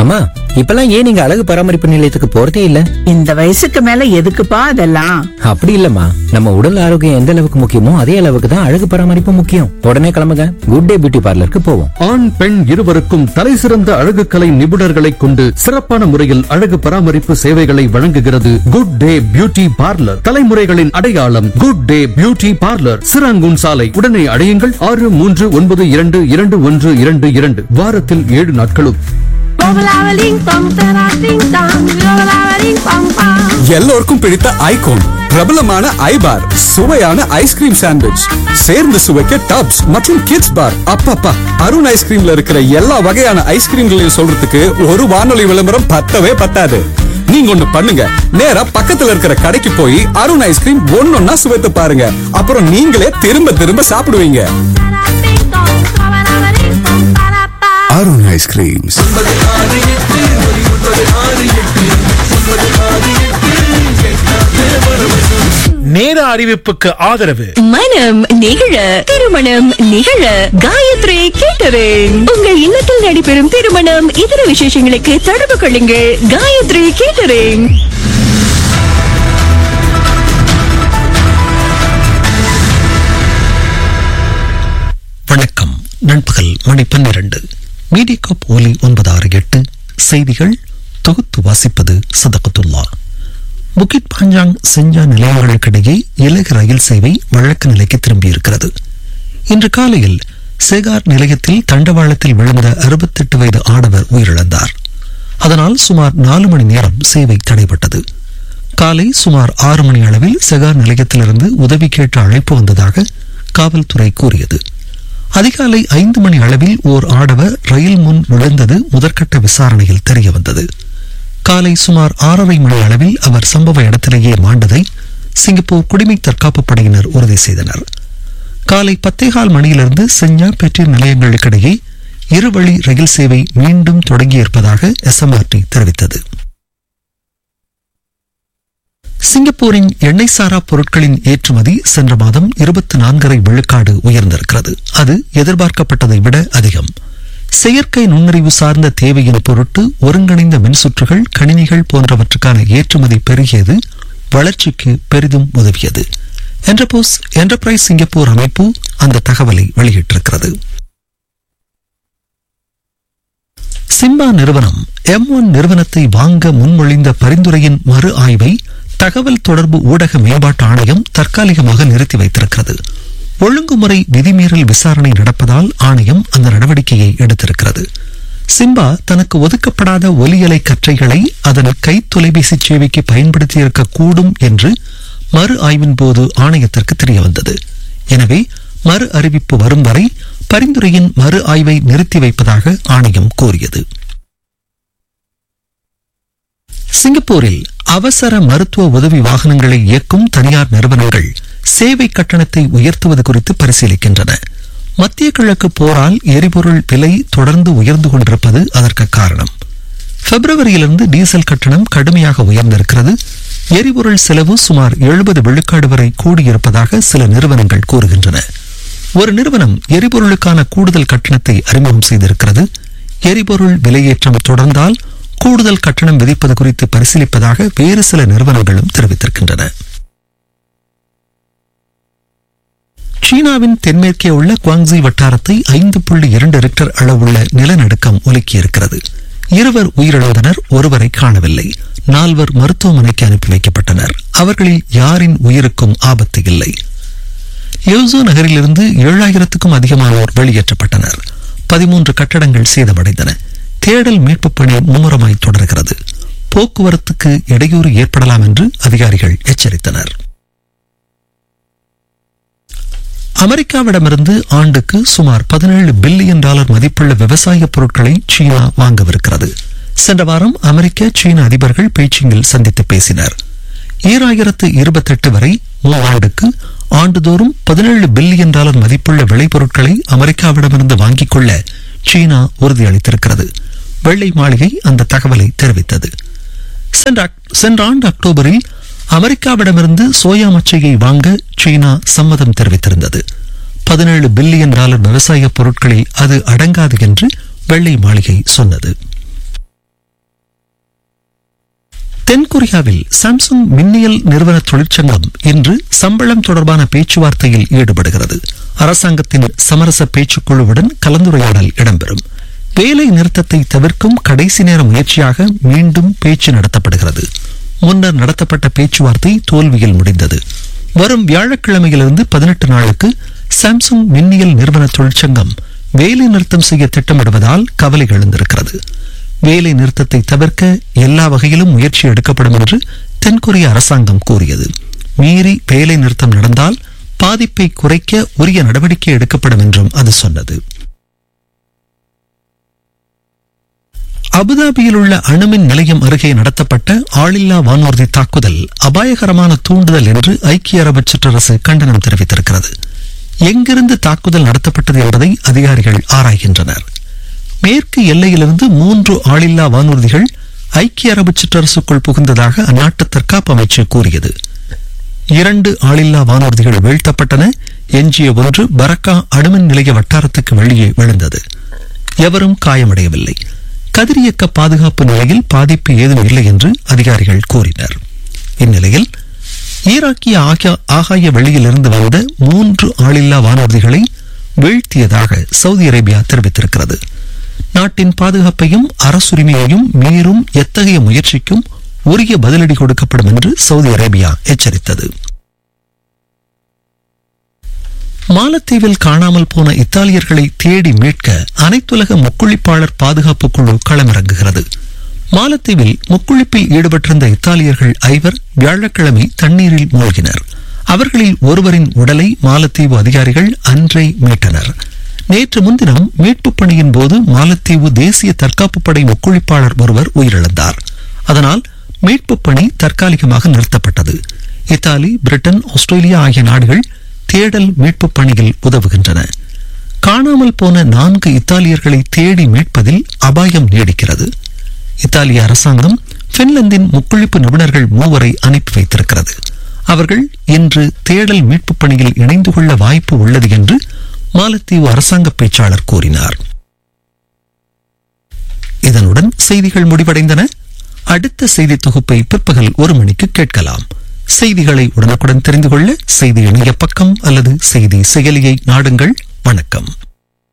அம்மா இப்பெல்லாம் ஏன் நீங்க அழகு பராமரிப்பு நிலையத்துக்கு போறதே இல்ல இந்த வயசுக்கு மேல எதுக்குப்பா அதெல்லாம் அப்படி இல்லம்மா நம்ம உடல் ஆரோக்கியம் எந்த அளவுக்கு முக்கியமோ அதே அளவுக்கு தான் அழகு பராமரிப்பு முக்கியம் உடனே கிளம்புங்க குட் டே பியூட்டி பார்லருக்கு போவோம் ஆண் பெண் இருவருக்கும் தலைசிறந்த அழகுக்கலை நிபுணர்களை கொண்டு சிறப்பான முறையில் அழகு பராமரிப்பு சேவைகளை வழங்குகிறது குட் டே பியூட்டி பார்லர் தலைமுறைகளின் அடையாளம் good day beauty parlour Serangoon சாலை உடனே அடையுங்கள் ஆறு மூன்று ஒன்பது இரண்டு இரண்டு ஒன்று இரண்டு இரண்டு வாரத்தில் ஏழு நாட்களும் எல்லோருக்கும் பிடித்த ஐகோன் பிரபலமான ஐபார் சுவையான ஐஸ்கிரீம் சாண்ட்விச் சேர்ந்து சுவைக்க டப்ஸ் மற்றும் கிட்ஸ் பார் அப்பப்பா அருண் ஐஸ்கிரீம்ல இருக்கிற எல்லா வகையான ஐஸ்கிரீம்களையும் சொல்றதுக்கு ஒரு வானொலி விளம்பரம் பத்தவே பத்தாது நீங்க ஒண்ணு பண்ணுங்க நேரா பக்கத்துல இருக்கிற கடைக்கு போய் அருண் ஐஸ்கிரீம் ஒன்னொன்னா சுவைத்து பாருங்க அப்புறம் நீங்களே திரும்ப திரும்ப சாப்பிடுவீங்க அருண் ஐஸ்கிரீம்ஸ் நேர அறிவிப்புக்கு ஆதரவு மனம் நிகழ திருமணம் நிகழ காயத்ரி கேட்டரிங் உங்கள் இல்லத்தில் நடைபெறும் திருமணம் இதர விசேஷங்களுக்கு தொடர்பு கொள்ளுங்கள் காயத்ரி கேட்டரிங் வணக்கம் நண்பகல் மணி பன்னிரண்டு மீடியாகாப் ஒலி ஒன்பது ஆறு எட்டு செய்திகள் தொகுத்து வாசிப்பது சதகத்துல்லா புக்கிட் பாஞ்சாங் செஞ்சா நிலையங்களுக்கிடையே இலகு ரயில் சேவை வழக்கு நிலைக்கு திரும்பியிருக்கிறது இன்று காலையில் சேகார் நிலையத்தில் தண்டவாளத்தில் விழுந்த அறுபத்தெட்டு வயது ஆடவர் உயிரிழந்தார் அதனால் சுமார் நாலு மணி நேரம் சேவை தடைபட்டது காலை சுமார் ஆறு மணி அளவில் செகார் நிலையத்திலிருந்து உதவி கேட்டு அழைப்பு வந்ததாக காவல்துறை கூறியது அதிகாலை ஐந்து மணி அளவில் ஓர் ஆடவர் ரயில் முன் விழுந்தது முதற்கட்ட விசாரணையில் தெரிய வந்தது காலை சுமார் ஆறரை மணி அளவில் அவர் சம்பவ இடத்திலேயே மாண்டதை சிங்கப்பூர் குடிமை தற்காப்பு படையினர் உறுதி செய்தனர் காலை பத்தேகால் மணியிலிருந்து செஞ்சா பெட்ரி நிலையங்களுக்கிடையே இருவழி ரயில் சேவை மீண்டும் தொடங்கியிருப்பதாக எஸ்எம்ஆர்டி தெரிவித்தது சிங்கப்பூரின் எண்ணெய் சாரா பொருட்களின் ஏற்றுமதி சென்ற மாதம் இருபத்தி நான்கரை விழுக்காடு உயர்ந்திருக்கிறது அது எதிர்பார்க்கப்பட்டதை விட அதிகம் செயற்கை நுண்ணறிவு சார்ந்த தேவையின் பொருட்டு ஒருங்கிணைந்த மின்சுற்றுகள் கணினிகள் போன்றவற்றுக்கான ஏற்றுமதி பெருகியது வளர்ச்சிக்கு பெரிதும் உதவியது என்டர்போஸ் என்டர்பிரைஸ் சிங்கப்பூர் அமைப்பு அந்த தகவலை வெளியிட்டிருக்கிறது சிம்பா நிறுவனம் எம் ஒன் நிறுவனத்தை வாங்க முன்மொழிந்த பரிந்துரையின் மறு ஆய்வை தகவல் தொடர்பு ஊடக மேம்பாட்டு ஆணையம் தற்காலிகமாக நிறுத்தி வைத்திருக்கிறது ஒழுங்குமுறை விதிமீறல் விசாரணை நடப்பதால் ஆணையம் அந்த நடவடிக்கையை எடுத்திருக்கிறது சிம்பா தனக்கு ஒதுக்கப்படாத ஒலியலை கற்றைகளை அதன் கை தொலைபேசி சேவைக்கு பயன்படுத்தியிருக்க கூடும் என்று மறு ஆய்வின் போது ஆணையத்திற்கு தெரிய வந்தது எனவே மறு அறிவிப்பு வரும் வரை பரிந்துரையின் மறு ஆய்வை நிறுத்தி வைப்பதாக ஆணையம் கூறியது சிங்கப்பூரில் அவசர மருத்துவ உதவி வாகனங்களை இயக்கும் தனியார் நிறுவனங்கள் சேவை கட்டணத்தை உயர்த்துவது குறித்து பரிசீலிக்கின்றன மத்திய கிழக்கு போரால் எரிபொருள் விலை தொடர்ந்து உயர்ந்து கொண்டிருப்பது அதற்கு காரணம் பிப்ரவரியிலிருந்து டீசல் கட்டணம் கடுமையாக உயர்ந்திருக்கிறது எரிபொருள் செலவு சுமார் எழுபது விழுக்காடு வரை கூடியிருப்பதாக சில நிறுவனங்கள் கூறுகின்றன ஒரு நிறுவனம் எரிபொருளுக்கான கூடுதல் கட்டணத்தை அறிமுகம் செய்திருக்கிறது எரிபொருள் விலையேற்றம் தொடர்ந்தால் கூடுதல் கட்டணம் விதிப்பது குறித்து பரிசீலிப்பதாக வேறு சில நிறுவனங்களும் தெரிவித்திருக்கின்றன சீனாவின் தென்மேற்கே உள்ள குவாங்ஸி வட்டாரத்தை ஐந்து புள்ளி இரண்டு ரிக்டர் அளவுள்ள நிலநடுக்கம் உலுக்கியிருக்கிறது இருவர் உயிரிழந்தனர் ஒருவரை காணவில்லை நால்வர் மருத்துவமனைக்கு அனுப்பி வைக்கப்பட்டனர் அவர்களில் யாரின் உயிருக்கும் ஆபத்து இல்லை யோசோ நகரிலிருந்து ஏழாயிரத்துக்கும் அதிகமானோர் வெளியேற்றப்பட்டனர் பதிமூன்று கட்டடங்கள் சேதமடைந்தன தேடல் மீட்புப் பணி மும்முரமாய் தொடர்கிறது போக்குவரத்துக்கு இடையூறு ஏற்படலாம் என்று அதிகாரிகள் எச்சரித்தனர் அமெரிக்காவிடமிருந்து ஆண்டுக்கு சுமார் பதினேழு பில்லியன் டாலர் மதிப்புள்ள விவசாய பொருட்களை சீனா வாங்கவிருக்கிறது சென்ற வாரம் அமெரிக்க சீன அதிபர்கள் பெய்ஜிங்கில் சந்தித்து பேசினர் ஈராயிரத்து இருபத்தெட்டு வரை மூவாண்டுக்கு ஆண்டுதோறும் பதினேழு பில்லியன் டாலர் மதிப்புள்ள விளைபொருட்களை அமெரிக்காவிடமிருந்து வாங்கிக் கொள்ள சீனா உறுதியளித்திருக்கிறது வெள்ளை மாளிகை அந்த தகவலை தெரிவித்தது சென்ற அக்- சென்ற ஆண்டு அக்டோபரில் அமெரிக்காவிடமிருந்து சோயா மச்சையை வாங்க சீனா சம்மதம் தெரிவித்திருந்தது பதினேழு பில்லியன் டாலர் விவசாய பொருட்களில் அது அடங்காது என்று வெள்ளை மாளிகை சொன்னது தென்கொரியாவில் சாம்சங் மின்னியல் நிறுவன தொழிற்சங்கம் இன்று சம்பளம் தொடர்பான பேச்சுவார்த்தையில் ஈடுபடுகிறது அரசாங்கத்தின் சமரச பேச்சுக்குழுவுடன் கலந்துரையாடல் இடம்பெறும் வேலை நிறுத்தத்தை தவிர்க்கும் கடைசி நேர முயற்சியாக மீண்டும் பேச்சு நடத்தப்படுகிறது முன்னர் நடத்தப்பட்ட பேச்சுவார்த்தை தோல்வியில் முடிந்தது வரும் வியாழக்கிழமையிலிருந்து பதினெட்டு நாளுக்கு சாம்சங் மின்னியல் நிறுவன தொழிற்சங்கம் வேலை நிறுத்தம் செய்ய திட்டமிடுவதால் கவலை எழுந்திருக்கிறது வேலை நிறுத்தத்தை தவிர்க்க எல்லா வகையிலும் முயற்சி எடுக்கப்படும் என்று தென்கொரிய அரசாங்கம் கூறியது மீறி வேலை நிறுத்தம் நடந்தால் பாதிப்பை குறைக்க உரிய நடவடிக்கை எடுக்கப்படும் என்றும் அது சொன்னது அபுதாபியில் உள்ள அணுமின் நிலையம் அருகே நடத்தப்பட்ட ஆளில்லா வானூர்தி தாக்குதல் அபாயகரமான தூண்டுதல் என்று ஐக்கிய அரபு சிற்றரசு கண்டனம் தெரிவித்திருக்கிறது எங்கிருந்து தாக்குதல் நடத்தப்பட்டது என்பதை அதிகாரிகள் ஆராய்கின்றனர் மேற்கு எல்லையிலிருந்து மூன்று ஆளில்லா வானூர்திகள் ஐக்கிய அரபு சிற்றரசுக்குள் புகுந்ததாக அந்நாட்டு தற்காப்பு அமைச்சு கூறியது இரண்டு ஆளில்லா வானூர்திகள் வீழ்த்தப்பட்டன எஞ்சிய ஒன்று பரக்கா அணுமின் நிலைய வட்டாரத்துக்கு வெளியே விழுந்தது எவரும் காயமடையவில்லை கதிரியக்க பாதுகாப்பு நிலையில் பாதிப்பு ஏதும் இல்லை என்று அதிகாரிகள் கூறினர் இந்நிலையில் ஈராக்கிய ஆக- ஆகாய வெளியிலிருந்து வந்த மூன்று ஆளில்லா வானூர்திகளை வீழ்த்தியதாக சவுதி அரேபியா தெரிவித்திருக்கிறது நாட்டின் பாதுகாப்பையும் அரசுரிமையையும் மீறும் எத்தகைய முயற்சிக்கும் உரிய பதிலடி கொடுக்கப்படும் என்று சவுதி அரேபியா எச்சரித்தது மாலத்தீவில் காணாமல் போன இத்தாலியர்களை தேடி மீட்க அனைத்துலக முக்குளிப்பாளர் பாதுகாப்பு குழு களமிறங்குகிறது மாலத்தீவில் முக்குளிப்பில் ஈடுபட்டிருந்த இத்தாலியர்கள் ஐவர் வியாழக்கிழமை தண்ணீரில் மூழ்கினர் அவர்களில் ஒருவரின் உடலை மாலத்தீவு அதிகாரிகள் அன்றை மீட்டனர் நேற்று முன்தினம் மீட்புப் பணியின் போது மாலத்தீவு தேசிய தற்காப்பு படை முக்குளிப்பாளர் ஒருவர் உயிரிழந்தார் அதனால் மீட்புப் பணி தற்காலிகமாக நிறுத்தப்பட்டது இத்தாலி பிரிட்டன் ஆஸ்திரேலியா ஆகிய நாடுகள் தேடல் மீட்புப் பணியில் உதவுகின்றன காணாமல் போன நான்கு இத்தாலியர்களை தேடி மீட்பதில் அபாயம் நீடிக்கிறது இத்தாலிய அரசாங்கம் பின்லாந்தின் முக்குளிப்பு நிபுணர்கள் மூவரை அனுப்பி வைத்திருக்கிறது அவர்கள் இன்று தேடல் மீட்புப் பணியில் இணைந்து கொள்ள வாய்ப்பு உள்ளது என்று மாலத்தீவு அரசாங்க பேச்சாளர் கூறினார் இதனுடன் செய்திகள் முடிவடைந்தன அடுத்த செய்தி தொகுப்பை பிற்பகல் ஒரு மணிக்கு கேட்கலாம் செய்திகளை உடனுக்குடன் தெரிந்து கொள்ள செய்தி இணைய பக்கம் அல்லது செய்தி செயலியை நாடுங்கள் வணக்கம்